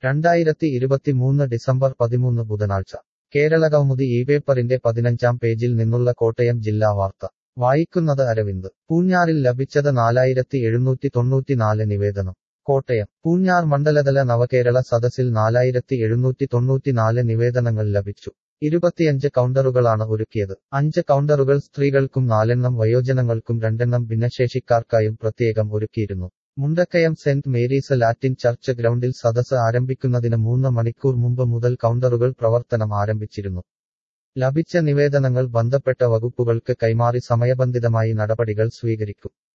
രണ്ടായിരത്തി ഇരുപത്തിമൂന്ന് ഡിസംബർ പതിമൂന്ന് ബുധനാഴ്ച കേരളകൗമുദി ഈ പേപ്പറിന്റെ പതിനഞ്ചാം പേജിൽ നിന്നുള്ള കോട്ടയം ജില്ലാ വാർത്ത വായിക്കുന്നത് അരവിന്ദ് പൂഞ്ഞാറിൽ ലഭിച്ചത് നാലായിരത്തി എഴുന്നൂറ്റി തൊണ്ണൂറ്റിനാല് നിവേദനം കോട്ടയം പൂഞ്ഞാർ മണ്ഡലതല നവകേരള സദസ്സിൽ നാലായിരത്തി എഴുന്നൂറ്റി തൊണ്ണൂറ്റിനാല് നിവേദനങ്ങൾ ലഭിച്ചു ഇരുപത്തിയഞ്ച് കൗണ്ടറുകളാണ് ഒരുക്കിയത് അഞ്ച് കൗണ്ടറുകൾ സ്ത്രീകൾക്കും നാലെണ്ണം വയോജനങ്ങൾക്കും രണ്ടെണ്ണം ഭിന്നശേഷിക്കാർക്കായും പ്രത്യേകം ഒരുക്കിയിരുന്നു Mundakayam saint Mary's Latin church ഗ്രൗണ്ടിൽ സദസ് ആരംഭിക്കുന്നതിന് മൂന്ന് മണിക്കൂർ മുമ്പ് മുതൽ കൗണ്ടറുകൾ പ്രവർത്തനം ആരംഭിച്ചിരുന്നു ലഭിച്ച നിവേദനങ്ങൾ ബന്ധപ്പെട്ട വകുപ്പുകൾക്ക് കൈമാറി സമയബന്ധിതമായി നടപടികൾ സ്വീകരിക്കും